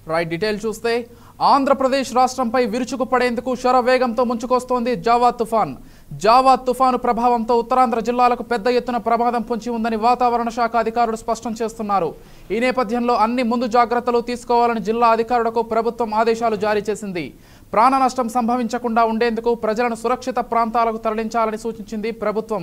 right detail చూస్తే ఆంధ్రప్రదేశ్ రాష్ట్రంపై విరుచుకుపడేందుకు శరవేగంతో ముంచుకొస్తోంది జావా తుఫాన్ జావా తుఫాను ప్రభావంతో ఉత్తరాంధ్ర జిల్లాలకు పెద్ద ఎత్తున ప్రమాదం పొంచి ఉందని వాతావరణ శాఖ అధికారులు స్పష్టం చేస్తున్నారు ఈ నేపథ్యంలో అన్ని ముందు జాగ్రత్తలు తీసుకోవాలని జిల్లా అధికారులకు ప్రభుత్వం ఆదేశాలు జారీ చేసింది ప్రాణ నష్టం సంభవించకుండా ఉండేందుకు ప్రజలను సురక్షిత ప్రాంతాలకు తరలించాలని సూచించింది ప్రభుత్వం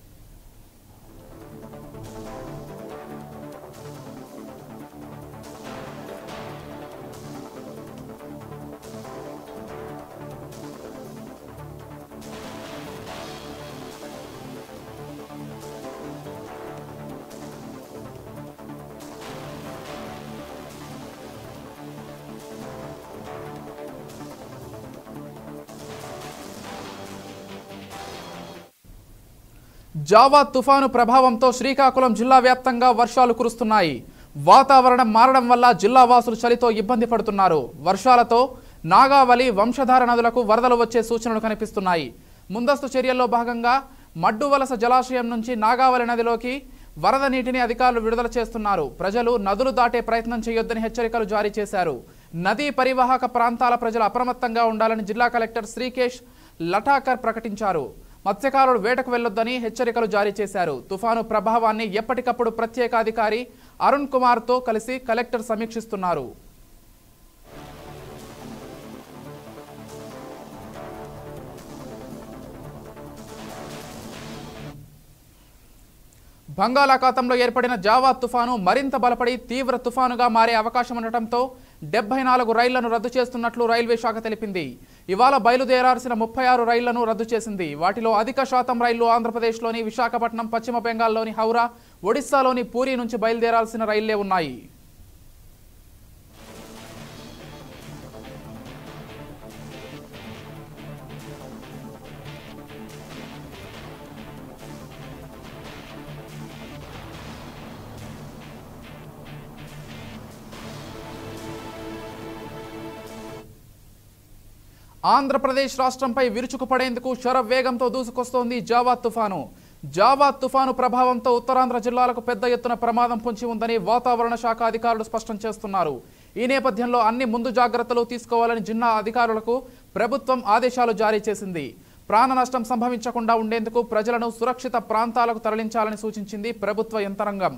జావా తుఫాను ప్రభావంతో శ్రీకాకుళం జిల్లా వ్యాప్తంగా వర్షాలు కురుస్తున్నాయి వాతావరణం మారడం వల్ల జిల్లా వాసులు చలితో ఇబ్బంది పడుతున్నారు వర్షాలతో నాగావళి వంశధార నదులకు వరదలు వచ్చే సూచనలు కనిపిస్తున్నాయి ముందస్తు చర్యల్లో భాగంగా మడ్డు వలస జలాశయం నుంచి నాగావళి నదిలోకి వరద నీటిని అధికారులు విడుదల చేస్తున్నారు ప్రజలు నదులు దాటే ప్రయత్నం చేయొద్దని హెచ్చరికలు జారీ చేశారు నదీ పరివాహక ప్రాంతాల ప్రజలు అప్రమత్తంగా ఉండాలని జిల్లా కలెక్టర్ శ్రీకేష్ లఠాకర్ ప్రకటించారు మత్స్యకారులు వేటకు వెళ్లొద్దని హెచ్చరికలు జారీ చేశారు తుఫాను ప్రభావాన్ని ఎప్పటికప్పుడు ప్రత్యేక అధికారి అరుణ్ కుమార్తో కలిసి కలెక్టర్ సమీక్షిస్తున్నారు బంగాళాఖాతంలో ఏర్పడిన జావా తుఫాను మరింత బలపడి తీవ్ర తుఫానుగా మారే అవకాశం ఉండటంతో డెబ్బై నాలుగు రైళ్లను రద్దు చేస్తున్నట్లు రైల్వే శాఖ తెలిపింది ఇవాళ బయలుదేరాల్సిన ముప్పై ఆరు రైళ్లను రద్దు చేసింది వాటిలో అధిక శాతం రైళ్లు ఆంధ్రప్రదేశ్లోని విశాఖపట్నం పశ్చిమ బెంగాల్లోని హౌరా ఒడిశాలోని పూరి నుంచి బయలుదేరాల్సిన రైళ్లే ఉన్నాయి ఆంధ్రప్రదేశ్ రాష్ట్రంపై విరుచుకుపడేందుకు శరవేగంతో దూసుకొస్తోంది జావా తుఫాను జావా తుఫాను ప్రభావంతో ఉత్తరాంధ్ర జిల్లాలకు పెద్ద ఎత్తున ప్రమాదం పొంచి ఉందని వాతావరణ శాఖ అధికారులు స్పష్టం చేస్తున్నారు ఈ నేపథ్యంలో అన్ని ముందు జాగ్రత్తలు తీసుకోవాలని జిల్లా అధికారులకు ప్రభుత్వం ఆదేశాలు జారీ చేసింది ప్రాణ నష్టం సంభవించకుండా ఉండేందుకు ప్రజలను సురక్షిత ప్రాంతాలకు తరలించాలని సూచించింది ప్రభుత్వ యంత్రాంగం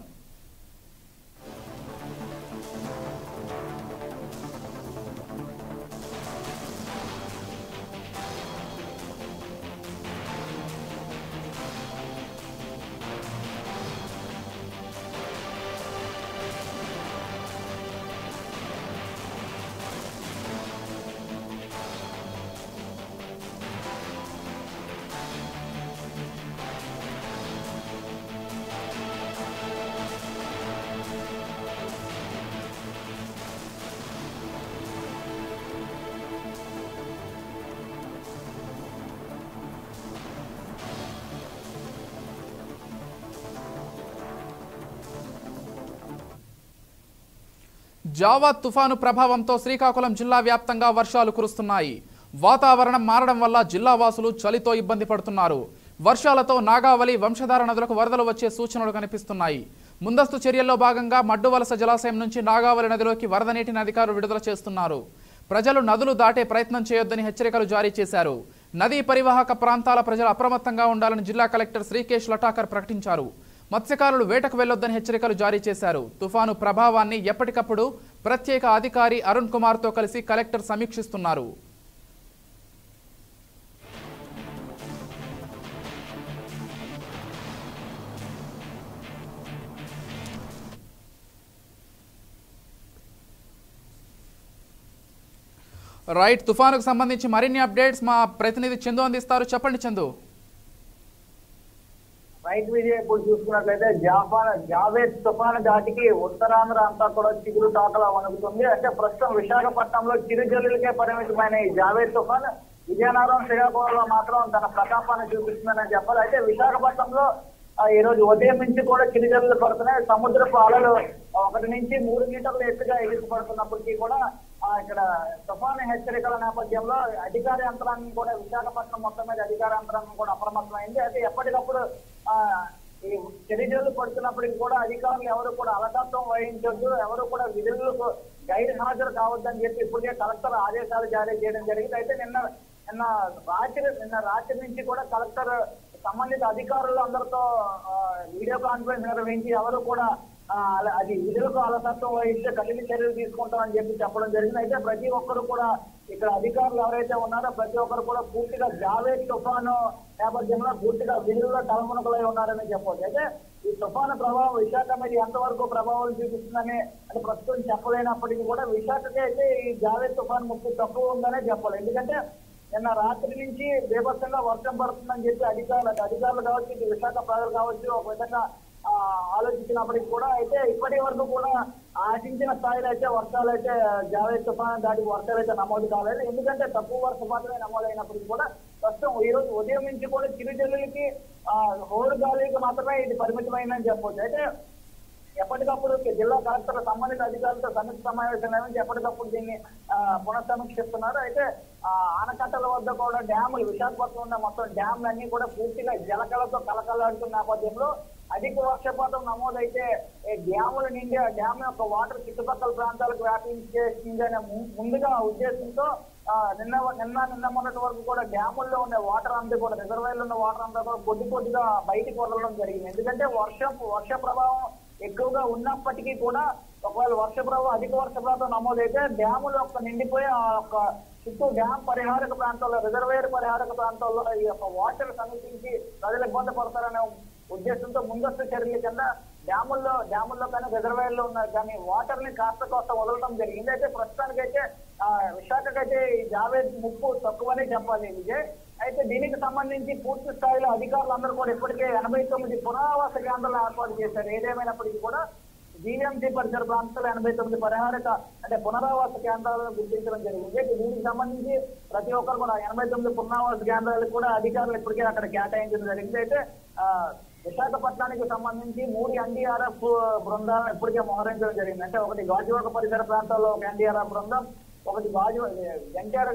జావా తుఫాను ప్రభావంతో శ్రీకాకుళం జిల్లా వ్యాప్తంగా వర్షాలు కురుస్తున్నాయి వాతావరణం మారడం వల్ల జిల్లా వాసులు చలితో ఇబ్బంది పడుతున్నారు వర్షాలతో నాగావళి వంశధార నదులకు వరదలు వచ్చే సూచనలు కనిపిస్తున్నాయి ముందస్తు చర్యల్లో భాగంగా మడ్డు వలస జలాశయం నుంచి నాగావళి నదిలోకి వరద నీటిని అధికారులు విడుదల చేస్తున్నారు ప్రజలు నదులు దాటే ప్రయత్నం చేయొద్దని హెచ్చరికలు జారీ చేశారు నదీ పరివాహక ప్రాంతాల ప్రజలు అప్రమత్తంగా ఉండాలని జిల్లా కలెక్టర్ శ్రీకేష్ లటాకర్ ప్రకటించారు మత్స్యకారులు వేటకు వెళ్లొద్దని హెచ్చరికలు జారీ చేశారు తుఫాను ప్రభావాన్ని ఎప్పటికప్పుడు ప్రత్యేక అధికారి అరుణ్ కుమార్తో కలిసి కలెక్టర్ సమీక్షిస్తున్నారు రైట్ తుఫానుకు సంబంధించి మరిన్ని అప్డేట్స్ మా ప్రతినిధి చందు అందిస్తారు చెప్పండి చందు రైట్ విజయ్ ఇప్పుడు చూసుకున్నట్లయితే జాపాన్ జావేద్ తుఫాను ఘాటికి ఉత్తరాంధ్ర అంతా కూడా చిగురు తాకలా వణుకుతుంది అంటే ప్రస్తుతం విశాఖపట్నంలో చిరుజల్లులకే పరిమితమైన ఈ జావేద్ తుఫాన్ విజయనగరం శ్రీకాకుళంలో మాత్రం తన ప్రతాపాన్ని చూపిస్తుందని చెప్పాలి అయితే విశాఖపట్నంలో ఆ, ఈ రోజు ఉదయం నుంచి కూడా చిరుజల్లులు పడుతున్నాయి సముద్రపు అలలు ఒకటి నుంచి మూడు మీటర్ల ఎత్తుగా ఎగిసిపడుతున్నప్పటికీ కూడా ఆ, ఇక్కడ తుఫాను హెచ్చరికల నేపథ్యంలో అధికార యంత్రాంగం కూడా విశాఖపట్నం మొత్తం మీద అధికార యంత్రాంగం కూడా అప్రమత్తమైంది అయితే ఎప్పటికప్పుడు ఆ, ఈ చర్యలు పడుతున్నప్పటికీ కూడా అధికారులు ఎవరు కూడా అలకత్వం వహించొద్దు ఎవరు కూడా విధులకు గైర్ హాజరు కావద్దని చెప్పి ఇప్పటికే కలెక్టర్ ఆదేశాలు జారీ చేయడం జరిగింది అయితే నిన్న నిన్న రాత్రి నిన్న రాత్రి నుంచి కూడా కలెక్టర్ సంబంధిత అధికారులు అందరితో ఆ, వీడియో కాన్ఫరెన్స్ నిర్వహించి ఎవరు కూడా ఆ, అలా- అది విధులకు అలసత్వం వహిస్తే కఠిన చర్యలు తీసుకుంటామని చెప్పి చెప్పడం జరిగింది అయితే ప్రతి ఒక్కరు కూడా ఇక్కడ అధికారులు ఎవరైతే ఉన్నారో ప్రతి ఒక్కరు కూడా పూర్తిగా జావేద్ తుఫాను నేపథ్యంలో పూర్తిగా విధుల్లో తలమునకలై ఉన్నారని చెప్పవచ్చు అయితే ఈ తుఫాను ప్రభావం విశాఖ మీద ఎంతవరకు ప్రభావం చూపిస్తుందని అంటే ప్రస్తుతం చెప్పలేనప్పటికీ కూడా విశాఖకి అయితే ఈ జావేద్ తుఫాన్ ముప్పు తక్కువ ఉందనే చెప్పాలి ఎందుకంటే నిన్న రాత్రి నుంచి బీభత్సంగా వర్షం పడుతుందని చెప్పి అధికారులు అటు అధికారులు కావచ్చు ఇటు విశాఖ ప్రజలు కావచ్చు ఒక విధంగా ఆ, ఆలోచించినప్పటికీ కూడా అయితే ఇప్పటి వరకు కూడా ఆశించిన స్థాయిలో అయితే వర్షాలు అయితే జావేద్ తుఫాన్ దాటికి వర్షాలు అయితే నమోదు కాలేదు ఎందుకంటే తక్కువ వర్షపాతమే నమోదైనప్పటికీ కూడా ప్రస్తుతం ఈ రోజు ఉదయం నుంచి కూడా చిరుజల్లులకి ఆ, హోరు గాలికి మాత్రమే ఇది పరిమితమైందని చెప్పవచ్చు అయితే ఎప్పటికప్పుడు జిల్లా కలెక్టర్ సంబంధిత అధికారులతో సమీక్ష సమావేశం నిర్వహించి ఎప్పటికప్పుడు దీన్ని ఆ, పునఃసమీక్షిస్తున్నారు అయితే ఆ, ఆనకట్టల వద్ద కూడా డ్యాములు విశాఖపట్నం ఉన్న మొత్తం డ్యాములు అన్ని కూడా పూర్తిగా జలకలతో కలకలాడుతున్న నేపథ్యంలో అధిక వర్షపాతం నమోదైతే ఈ డ్యాముల నిండి ఆ డ్యామ్ యొక్క వాటర్ చుట్టుపక్కల ప్రాంతాలకు వ్యాపించేసిందనే ము- ముందుగా ఉద్దేశంతో ఆ, నిన్న నిన్న నిన్న మొన్నటి వరకు కూడా డ్యాముల్లో ఉండే వాటర్ అంతా కూడా రిజర్వాయర్లో ఉన్న వాటర్ అంతా కూడా కొద్ది కొద్దిగా బయటికి వదలడం జరిగింది ఎందుకంటే వర్షం వర్ష ప్రభావం ఎక్కువగా ఉన్నప్పటికీ కూడా ఒకవేళ వర్ష ప్రభావం అధిక వర్ష ప్రభావం నమోదైతే డ్యాములు యొక్క నిండిపోయి ఆ యొక్క చుట్టూ డ్యామ్ పరిహారక ప్రాంతాల్లో రిజర్వేయర్ పరిహారక ప్రాంతాల్లో ఈ యొక్క వాటర్ సమీపించి ప్రజలు ఇబ్బంది పడతారనే ఉద్దేశంతో ముందస్తు చర్యల కింద డ్యాముల్లో డ్యాముల్లో కానీ రిజర్వేయర్లో ఉన్న కానీ వాటర్ ని కాస్త కోస్త వదలడం జరిగింది అయితే ప్రస్తుతానికైతే ఆ, విశాఖకైతే ఈ జావేద్ ముప్పు తక్కువనే చెప్పాలి విజయ్ అయితే దీనికి సంబంధించి పూర్తి స్థాయిలో అధికారులు అందరూ కూడా ఇప్పటికే ఎనభై తొమ్మిది పునరావాస కేంద్రాలు ఏర్పాటు చేశారు ఏదేమైనప్పటికీ కూడా జీవీఎంసీ పరిసర ప్రాంతాల్లో ఎనభై తొమ్మిది పరిహారక అంటే పునరావాస కేంద్రాలను గుర్తించడం జరిగింది అయితే దీనికి సంబంధించి ప్రతి ఒక్కరు కూడా ఎనభై తొమ్మిది పునరావాస కేంద్రాలకు కూడా అధికారులు ఇప్పటికే అక్కడ కేటాయించడం జరిగింది అయితే ఆ, విశాఖపట్నానికి సంబంధించి మూడు ఎన్డీఆర్ఎఫ్ బృందాలను ఇప్పటికే మోహరించడం జరిగింది అంటే ఒకటి గాజువాక పరిసర ప్రాంతాల్లో ఒక ఎన్డీఆర్ఎఫ్ బృందం ఒకటి గాజు ఎన్టీఆర్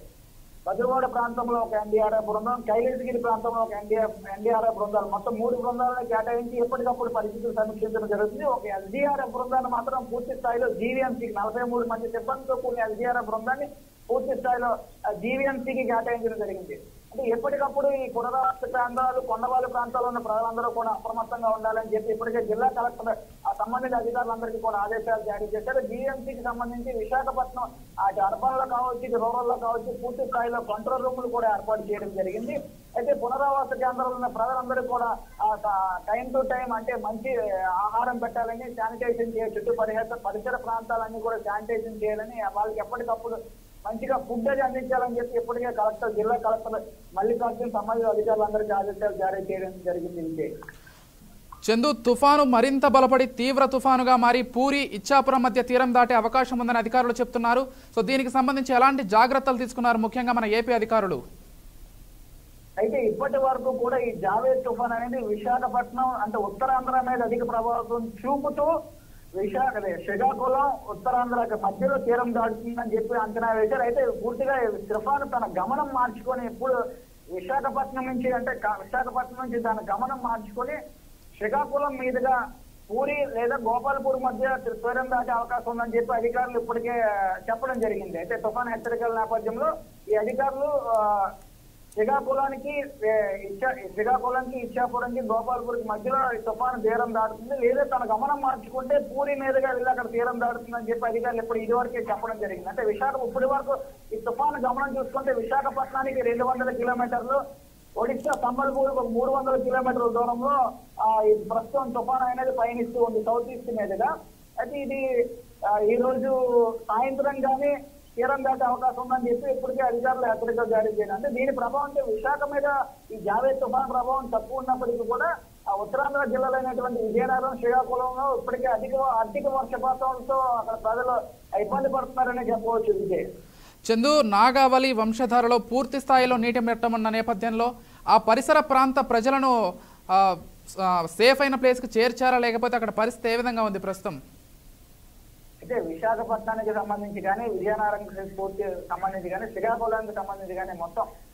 బదురువాడ ప్రాంతంలో ఒక ఎన్డీఆర్ఎఫ్ బృందం కైలాసగిరి ప్రాంతంలో ఒక ఎన్డీఆర్ ఎన్డీఆర్ఎఫ్ బృందాలు మొత్తం మూడు బృందాలను కేటాయించి ఎప్పటికప్పుడు పరిస్థితులు సమీక్షించడం జరుగుతుంది ఒక ఎస్డీఆర్ఎఫ్ బృందాన్ని మాత్రం పూర్తి స్థాయిలో జీవీఎంసీకి నలభై మూడు మంది సిబ్బందితో కూడిన ఎస్డీఆర్ఎఫ్ బృందాన్ని పూర్తి స్థాయిలో జీవీఎంసీకి కేటాయించడం జరిగింది అంటే ఎప్పటికప్పుడు ఈ పునరావాస ప్రాంతాలు కొండవాళ్ళ ప్రాంతాల్లో ఉన్న ప్రజలందరూ కూడా అప్రమత్తంగా ఉండాలని చెప్పి ఇప్పటికే జిల్లా కలెక్టర్ ఆ సంబంధిత అధికారులందరికీ కూడా ఆదేశాలు జారీ చేశారు జీఎంసీకి సంబంధించి విశాఖపట్నం అటు అర్బన్ లో కావచ్చు ఇటు రూరల్ లో కావచ్చు పూర్తి స్థాయిలో కంట్రోల్ రూములు కూడా ఏర్పాటు చేయడం జరిగింది అయితే పునరావాస కేంద్రాల్లో ఉన్న ప్రజలందరూ కూడా టైం టు టైం అంటే మంచి ఆహారం పెట్టాలని శానిటైజేషన్ చేయ చుట్టూ పరిసర పరిసర ప్రాంతాలన్నీ కూడా శానిటైజేషన్ చేయాలని వాళ్ళకి ఎప్పటికప్పుడు మంచిగా ఫుడ్ అది అందించాలని చెప్పి ఇప్పటికే కలెక్టర్ జిల్లా కలెక్టర్ మల్లికార్జున సంబంధిత అధికారులందరికీ ఆదేశాలు జారీ చేయడం జరిగింది విజయ్ చందు తుఫాను మరింత బలపడి తీవ్ర తుఫానుగా మారి పూరి ఇచ్చాపురం మధ్య తీరం దాటే అవకాశం ఉందని అధికారులు చెప్తున్నారు సో దీనికి సంబంధించి ఎలాంటి జాగ్రత్తలు తీసుకున్నారు ముఖ్యంగా మన ఏపీ అధికారులు అయితే ఇప్పటి వరకు కూడా ఈ జావేద్ తుఫాన్ అనేది విశాఖపట్నం అంటే ఉత్తరాంధ్ర మీద అధిక ప్రభావం చూపుతూ విశాఖ అదే శ్రీకాకుళం ఉత్తరాంధ్ర మధ్యలో తీరం దాటుతుందని చెప్పి అంచనా వేశారు అయితే పూర్తిగా ఈ తుఫాను తన గమనం మార్చుకొని ఇప్పుడు విశాఖపట్నం నుంచి అంటే క- విశాఖపట్నం నుంచి తన గమనం మార్చుకొని శ్రీకాకుళం మీదుగా పూరి లేదా గోపాలపూర్ మధ్య తీరం దాటే అవకాశం ఉందని చెప్పి అధికారులు ఇప్పటికే చెప్పడం జరిగింది అయితే తుఫాన్ హెచ్చరికల నేపథ్యంలో ఈ అధికారులు ఆ, శ్రీకాకుళానికి ఏ, ఇచ్చా శ్రీకాకుళానికి ఇచ్చాపురంకి గోపాల్పూర్కి మధ్యలో ఈ తుఫాను తీరం దాటుతుంది లేదా తన గమనం మార్చుకుంటే పూరి మీదుగా వెళ్ళి అక్కడ తీరం దాటుతుందని చెప్పి అధికారులు ఇప్పుడు ఇదివరకే చెప్పడం జరిగింది అంటే విశాఖ ఇప్పటి వరకు ఈ తుఫాను గమనం చూసుకుంటే విశాఖపట్నానికి రెండు వందల కిలోమీటర్లు ఒడిశా సంబల్పూర్ ఒక మూడు వందల కిలోమీటర్ల దూరంలో ఆ, ఈ ప్రస్తుతం తుఫాను అనేది పయనిస్తూ ఉంది సౌత్ ఈస్ట్ మీదుగా అయితే ఇది ఆ, ఈ రోజు సాయంత్రం కానీ తీరం దాటే అవకాశం ఉందని చెప్పి ఇప్పటికే అధికారులు హెచ్చరికలు జారీ చేయడం అంటే దీని ప్రభావం అంటే విశాఖ మీద ఈ జావేద్ తుఫాన్ ప్రభావం తక్కువ ఉన్నప్పటికీ కూడా ఆ ఉత్తరాంధ్ర జిల్లాలైనటువంటి విజయనగరం శ్రీకాకుళంలో ఇప్పటికే అధిక అధిక వర్షపాతంతో అక్కడ ప్రజలు ఇబ్బంది పడుతున్నారని చెప్పవచ్చు విజయ్ చందు నాగావళి వంశధారలో పూర్తి స్థాయిలో నీటి మట్టం ఉన్న నేపథ్యంలో ఆ పరిసర ప్రాంత ప్రజలను ఆ, ఆ, సేఫ్ అయిన ప్లేస్కి చేర్చారా లేకపోతే అక్కడ పరిస్థితి ఏ విధంగా ఉంది ప్రస్తుతం అయితే విశాఖపట్నానికి సంబంధించి కానీ విజయనగరం పూర్తి సంబంధించి కానీ శ్రీకాకుళానికి సంబంధించి కానీ మొత్తం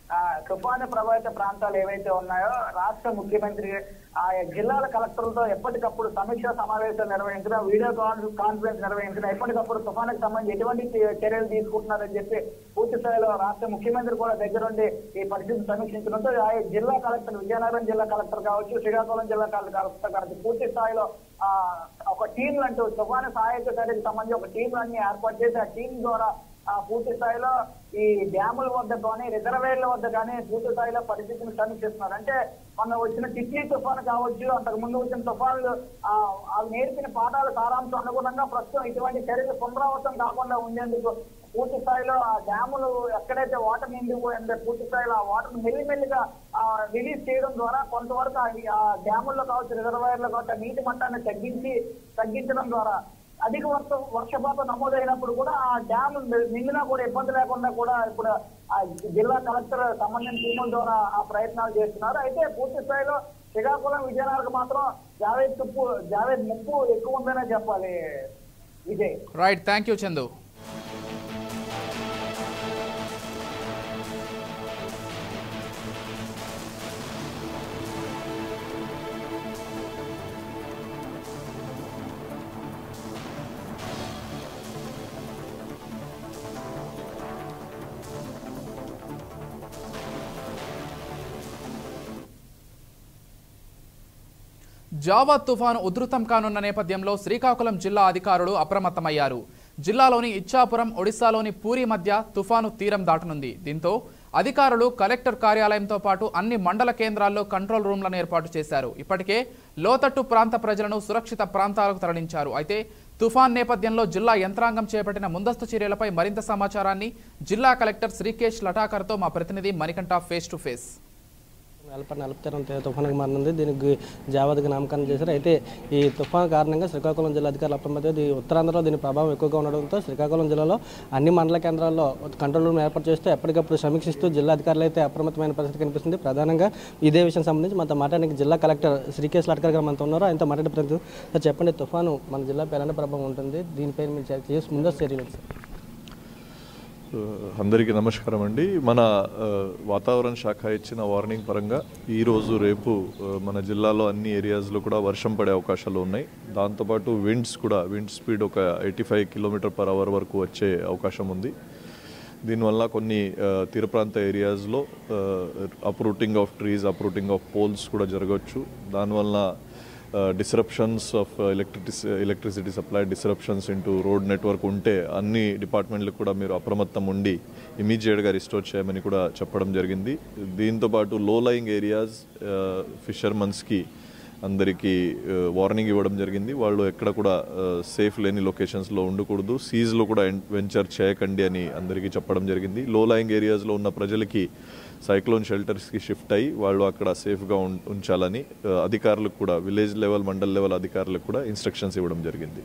ఆ, తుఫాను ప్రభావిత ప్రాంతాలు ఏవైతే ఉన్నాయో రాష్ట్ర ముఖ్యమంత్రి ఆ జిల్లాల కలెక్టర్లతో ఎప్పటికప్పుడు సమీక్షా సమావేశాలు నిర్వహించడం వీడియో కాన్- కాన్ఫరెన్స్ నిర్వహించడం ఎప్పటికప్పుడు తుఫానుకు సంబంధించి ఎటువంటి చే- చర్యలు తీసుకుంటున్నారని చెప్పి పూర్తి స్థాయిలో రాష్ట్ర ముఖ్యమంత్రి కూడా దగ్గరుండి ఈ పరిస్థితిని సమీక్షించడంతో ఆ జిల్లా కలెక్టర్ విజయనగరం జిల్లా కలెక్టర్ కావచ్చు శ్రీకాకుళం జిల్లా కలెక్టర్ కావచ్చు పూర్తి స్థాయిలో ఆ ఒక టీంలు అంటూ తుఫాను సహాయక చర్యకు సంబంధించి ఒక టీం అన్ని ఏర్పాటు చేసి ఆ టీం ద్వారా ఆ పూర్తి స్థాయిలో ఈ డ్యాముల వద్ద కానీ రిజర్వేర్ల వద్ద కానీ పూర్తి స్థాయిలో పరిస్థితిని సమీక్షిస్తున్నారు అంటే మొన్న వచ్చిన టిట్లీ తుఫాను కావచ్చు అంతకు ముందు వచ్చిన తుఫానులు ఆ అవి నేర్పిన పాఠాల సారాంశం అనుగుణంగా ప్రస్తుతం ఇటువంటి చర్యలు పునరావృతం కాకుండా ఉండేందుకు పూర్తి స్థాయిలో ఆ డ్యాములు ఎక్కడైతే వాటర్ నిండిపోయిందో పూర్తి స్థాయిలో ఆ వాటర్ మెల్లిమెల్లిగా ఆ, రిలీజ్ చేయడం ద్వారా కొంతవరకు ఆ- ఆ డ్యాముల్లో కావచ్చు రిజర్వాయర్లో కావచ్చు ఆ నీటి మట్టాన్ని తగ్గించి తగ్గించడం ద్వారా అధిక వర్ష వర్షపాతం నమోదైనప్పుడు కూడా ఆ డ్యామ్ నిండినా కూడా ఇబ్బంది లేకుండా కూడా ఇప్పుడు ఆ జిల్లా కలెక్టర్ సంబంధించిన టీముల ద్వారా ఆ ప్రయత్నాలు చేస్తున్నారు అయితే పూర్తి స్థాయిలో శ్రీకాకుళం విజయనగరం మాత్రం జావేద్ తుప్పు జావేద్ ముప్పు ఎక్కువ ఉందనే చెప్పాలి Vijay right thank you Chandu Jawad తుఫాను ఉధృతం కానున్న నేపథ్యంలో శ్రీకాకుళం జిల్లా అధికారులు అప్రమత్తమయ్యారు జిల్లాలోని ఇచ్చాపురం ఒడిశాలోని పూరి మధ్య తుఫాను తీరం దాటనుంది దీంతో అధికారులు కలెక్టర్ కార్యాలయంతో పాటు అన్ని మండల కేంద్రాల్లో కంట్రోల్ రూమ్లను ఏర్పాటు చేశారు ఇప్పటికే లోతట్టు ప్రాంత ప్రజలను సురక్షిత ప్రాంతాలకు తరలించారు అయితే తుఫాన్ నేపథ్యంలో జిల్లా యంత్రాంగం చేపట్టిన ముందస్తు చర్యలపై మరింత సమాచారాన్ని జిల్లా కలెక్టర్ శ్రీకేష్ లటాకర్తో మా ప్రతినిధి మణికంఠ ఫేస్ టు ఫేస్ నలభై నలభై తరం తుఫానుకు మారినంది దీనికి జావద్గా నామకరణం చేశారు అయితే ఈ తుఫాను కారణంగా శ్రీకాకుళం జిల్లా అధికారులు అప్రమత్తం ఇది ఉత్తరాంధ్రలో దీని ప్రభావం ఎక్కువగా ఉండడంతో శ్రీకాకుళం జిల్లాలో అన్ని మండల కేంద్రాల్లో కంట్రోల్ రూమ్ ఏర్పాటు చేస్తూ ఎప్పటికప్పుడు సమీక్షిస్తూ జిల్లా అధికారులు అయితే అప్రమత్తమైన పరిస్థితి కనిపిస్తుంది ప్రధానంగా ఇదే విషయం సంబంధించి మనతో మాట్లాడడానికి జిల్లా కలెక్టర్ శ్రీకేశ్ లట్కర్ గారు మనతో ఉన్నారు ఆయనతో మాట్లాడే ప్రతి సార్ చెప్పండి తుఫాను మన జిల్లాపై ఎలాంటి ప్రభావం ఉంటుంది దీనిపై మీరు చే- చేసి ముందస్తు చర్యలు ఏంటి సార్ అందరికీ నమస్కారం అండి మన ఆ, వాతావరణ శాఖ ఇచ్చిన వార్నింగ్ పరంగా ఈ రోజు రేపు ఆ, మన జిల్లాలో అన్ని ఏరియాస్లో కూడా వర్షం పడే అవకాశాలు ఉన్నాయి దాంతోపాటు విండ్స్ కూడా విండ్ స్పీడ్ ఒక eighty five kilometre per hour వరకు వచ్చే అవకాశం ఉంది దీనివల్ల కొన్ని ఆ, తీర ప్రాంత ఏరియాస్లో uprooting of trees uprooting of poles కూడా జరగవచ్చు దానివల్ల డిస్రప్షన్స్ ఆఫ్ ఎలక్ట్రిసి electricity supply disruptions into road network ఉంటే అన్ని డిపార్ట్మెంట్లకు కూడా మీరు అప్రమత్తం ఉండి ఇమీడియట్గా రిస్టోర్ చేయమని కూడా చెప్పడం జరిగింది దీంతో పాటు లో లయింగ్ ఏరియాస్ ఫిషర్మన్స్కి అందరికీ వార్నింగ్ ఇవ్వడం జరిగింది వాళ్ళు ఎక్కడ కూడా సేఫ్ లేని లొకేషన్స్లో ఉండకూడదు సీజ్లో కూడా వెంచర్ చేయకండి అని అందరికీ చెప్పడం జరిగింది లో లయింగ్ ఏరియాస్లో ఉన్న ప్రజలకి సైక్లోన్ షెల్టర్స్కి షిఫ్ట్ అయ్యి వాళ్ళు అక్కడ సేఫ్గా ఉం- ఉంచాలని ఆ, అధికారులకు కూడా విలేజ్ లెవెల్ మండల్ లెవెల్ అధికారులకు కూడా ఇన్స్ట్రక్షన్స్ ఇవ్వడం జరిగింది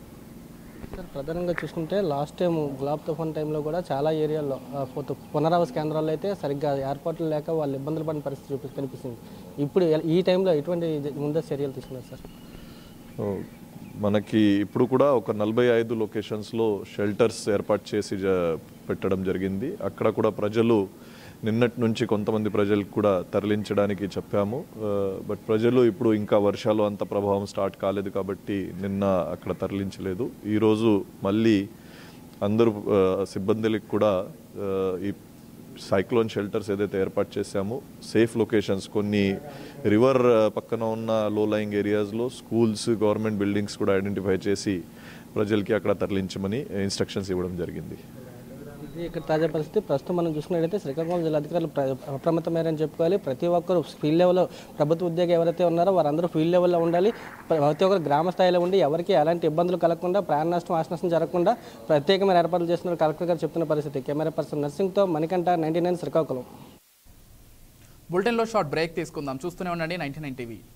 సార్ ప్రధానంగా చూసుకుంటే లాస్ట్ టైం గులాబ్ తుఫాన్ టైంలో కూడా చాలా ఏరియాల్లో ఆ, పు- పునరావాస కేంద్రాల్లో అయితే సరిగ్గా ఏర్పాట్లు లేక వాళ్ళు ఇబ్బందులు పడిన పరిస్థితి చూపి కనిపిస్తుంది ఇప్పుడు ఎ- ఈ టైంలో ఎటువంటి ముందస్తు చర్యలు తీసుకున్నారు సార్ ఓ, మనకి ఇప్పుడు కూడా ఒక నలభై ఐదు లొకేషన్స్లో షెల్టర్స్ ఏర్పాటు చేసి జ- పెట్టడం జరిగింది అక్కడ కూడా ప్రజలు నిన్నటి నుంచి కొంతమంది ప్రజలకు కూడా తరలించడానికి చెప్పాము ఆ, బట్ ప్రజలు ఇప్పుడు ఇంకా వర్షాలు అంత ప్రభావం స్టార్ట్ కాలేదు కాబట్టి నిన్న అక్కడ తరలించలేదు ఈరోజు మళ్ళీ అందరూ ఆ, సిబ్బందులకు కూడా ఆ, ఈ సైక్లోన్ షెల్టర్స్ ఏదైతే ఏర్పాటు చేశామో సేఫ్ లొకేషన్స్ కొన్ని రివర్ పక్కన ఉన్న లో లయింగ్ ఏరియాస్లో స్కూల్స్ గవర్నమెంట్ బిల్డింగ్స్ కూడా ఐడెంటిఫై చేసి ప్రజలకి అక్కడ తరలించమని ఇన్స్ట్రక్షన్స్ ఇవ్వడం జరిగింది ఇది ఇక్కడ తాజా పరిస్థితి ప్రస్తుతం మనం చూసుకున్నట్టయితే శ్రీకాకుళం జిల్లా అధికారులు ప్ర- అప్రమత్తమయ్యారని చెప్పుకోవాలి ప్రతి ఒక్కరు ఫీల్డ్ లెవెల్లో ప్రభుత్వ ఉద్యోగి ఎవరైతే ఉన్నారో వారందరూ ఫీల్డ్ లెవెల్లో ఉండాలి ప్ర- ప్రతి ఒక్కరు గ్రామ స్థాయిలో ఉండి ఎవరికి ఎలాంటి ఇబ్బందులు కలగకుండా ప్రాణ నష్టం ఆశ నష్టం జరగకుండా ప్రత్యేకమైన ఏర్పాట్లు చేస్తున్నారు కలెక్టర్ గారు చెప్తున్న పరిస్థితి కెమెరా పర్సన్ నర్సింగ్తో మణికంఠ నైన్టీ నైన్ శ్రీకాకుళం బులెటిన్లో షార్ట్ బ్రేక్ తీసుకుందాం చూస్తూనే ఉండండి నైన్టీ నైన్ టీవీ